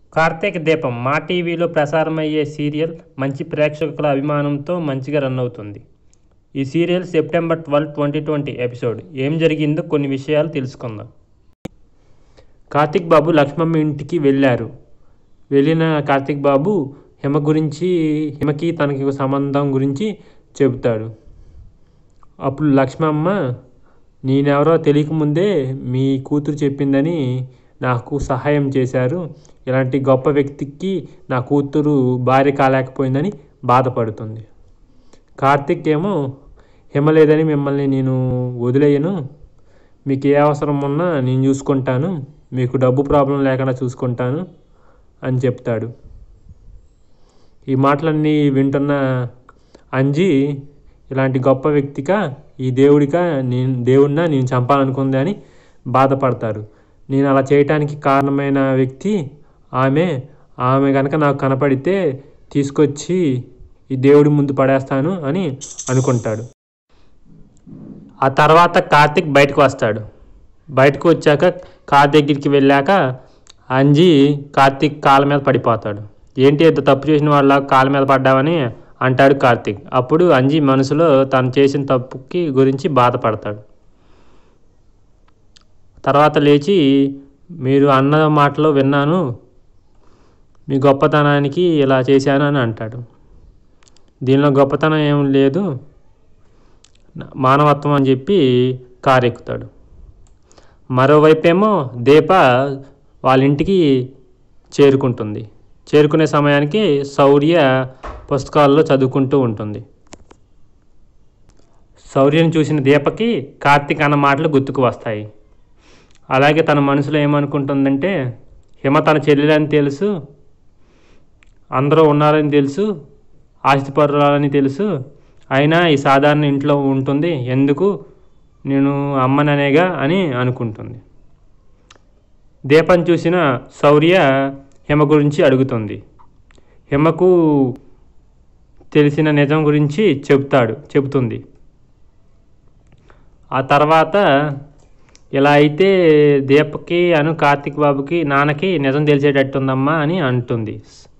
కార్తీక దీపం మా టీవీలో ప్రసారమయ్యే సీరియల్ మంచి ప్రేక్షకుల అభిమానంతో మంచిగా రన్ అవుతుంది ఈ serial September twelve twenty twenty episode ఏం జరిగిందో కొన్ని విషయాలు తెలుసుకుందాం కార్తీక్ బాబు లక్ష్మమ్మ ఇంటికి వెళ్ళారు వెళ్ళిన కార్తీక్ బాబు హిమ గురించి హిమకి తనకి ఒక సంబంధం గురించి చెబుతాడు అప్పుడు లక్ష్మమ్మ నేనెవరో తెలియకముందే మీ కూతురు చెప్పిందని నాకు సహాయం చేశారు ఇలాంటి గొప్ప వ్యక్తికి నా కూతురు భార్య కాలేకపోయిందని బాధపడుతుంది కార్తిక్ ఏమో హిమ లేదని మిమ్మల్ని నేను వదిలేయను మీకు ఏ అవసరం ఉన్నా నేను చూసుకుంటాను మీకు డబ్బు ప్రాబ్లం లేకుండా చూసుకుంటాను అని చెప్తాడు ఈ మాటలన్నీ వింటున్న అంజి ఇలాంటి గొప్ప వ్యక్తిగా ఈ దేవుడిగా నేను దేవుడిన నేను చంపాలనుకుంది అని బాధపడతారు నేను అలా చేయటానికి కారణమైన వ్యక్తి ఆమె ఆమె కనుక నాకు కనపడితే తీసుకొచ్చి ఈ దేవుడి ముందు పడేస్తాను అని అనుకుంటాడు ఆ తర్వాత కార్తిక్ బయటకు వస్తాడు బయటకు వచ్చాక కార్ దగ్గరికి వెళ్ళాక అంజి కార్తిక్ కాళ్ళ మీద పడిపోతాడు ఏంటి ఎంత తప్పు చేసిన వాళ్ళ కాళ్ళ మీద పడ్డావని అంటాడు కార్తిక్ అప్పుడు అంజి మనసులో తను చేసిన తప్పుకి గురించి బాధపడతాడు తర్వాత లేచి మీరు అన్న మాటలో విన్నాను మీ గొప్పతనానికి ఇలా చేశాను అని అంటాడు దీనిలో గొప్పతనం ఏం లేదు మానవత్వం అని చెప్పి కారు ఎక్కుతాడు మరోవైపేమో దీప వాళ్ళ ఇంటికి చేరుకుంటుంది చేరుకునే సమయానికి శౌర్య పుస్తకాల్లో చదువుకుంటూ ఉంటుంది శౌర్యను చూసిన దీపకి కార్తీక్ అన్న మాటలు గుర్తుకు వస్తాయి అలాగే తన మనసులో ఏమనుకుంటుందంటే హిమ తన చెల్లెలని తెలుసు అందరూ ఉన్నారని తెలుసు ఆస్తిపరులని తెలుసు అయినా ఈ సాధారణ ఇంట్లో ఉంటుంది ఎందుకు నేను అమ్మననేగా అని అనుకుంటుంది దీపం చూసిన శౌర్య హిమ గురించి అడుగుతుంది హిమకు తెలిసిన నిజం గురించి చెప్తాడు చెబుతుంది ఆ తర్వాత ఇలా అయితే దీపకి అను కార్తిక్ బాబుకి నాన్నకి నిజం తెలిసేటట్టుందమ్మా అని అంటుంది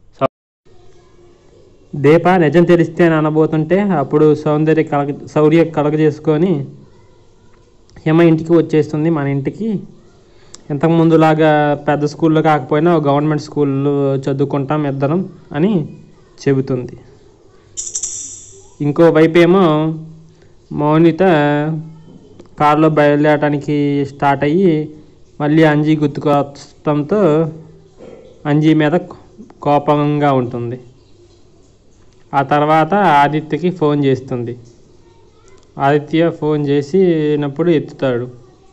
దీప నిజం తెలిస్తే అని అనబోతుంటే అప్పుడు సౌందర్య కలగ శౌర్య కలగ చేసుకొని హిమ ఇంటికి వచ్చేస్తుంది మన ఇంటికి ఇంతకు ముందులాగా పెద్ద స్కూల్లో కాకపోయినా ఒక గవర్నమెంట్ స్కూల్లో చదువుకుంటాం ఇద్దరం అని చెబుతుంది ఇంకోవైపు ఏమో మౌనిత కారులో బయలుదేరడానికి స్టార్ట్ అయ్యి మళ్ళీ అంజీ గుర్తుకొచ్చడంతో అంజీ మీద కోపంగా ఉంటుంది ఆ తర్వాత ఆదిత్యకి ఫోన్ చేస్తుంది ఆదిత్య ఫోన్ చేసినప్పుడు ఎత్తుతాడు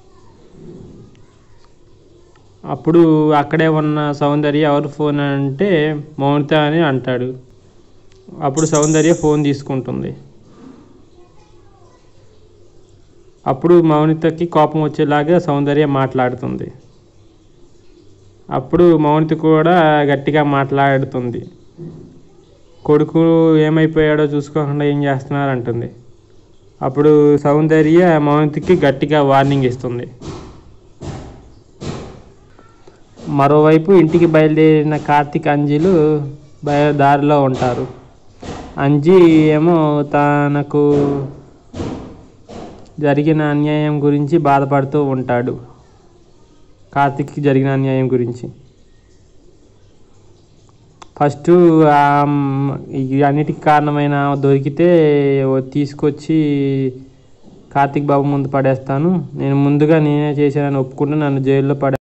అప్పుడు అక్కడే ఉన్న సౌందర్య ఎవరు ఫోన్ అంటే మౌనిత అని అంటాడు అప్పుడు సౌందర్య ఫోన్ తీసుకుంటుంది అప్పుడు మౌనితకి కోపం వచ్చేలాగా సౌందర్య మాట్లాడుతుంది అప్పుడు మౌనిత కూడా గట్టిగా మాట్లాడుతుంది కొడుకు ఏమైపోయాడో చూసుకోకుండా ఏం చేస్తున్నారు అంటుంది అప్పుడు సౌందర్య మౌనితకి గట్టిగా వార్నింగ్ ఇస్తుంది మరోవైపు ఇంటికి బయలుదేరిన కార్తీక్ అంజీలు బయ దారిలో ఉంటారు అంజీ ఏమో తనకు జరిగిన అన్యాయం గురించి బాధపడుతూ ఉంటాడు కార్తిక్కి జరిగిన అన్యాయం గురించి ఫస్ట్ ఈ అన్నిటికి కారణమైన దొరికితే తీసుకొచ్చి కార్తిక్ బాబు ముందు పడేస్తాను నేను ముందుగా నేనే చేశానని ఒప్పుకుంటూ నన్ను జైల్లో పడే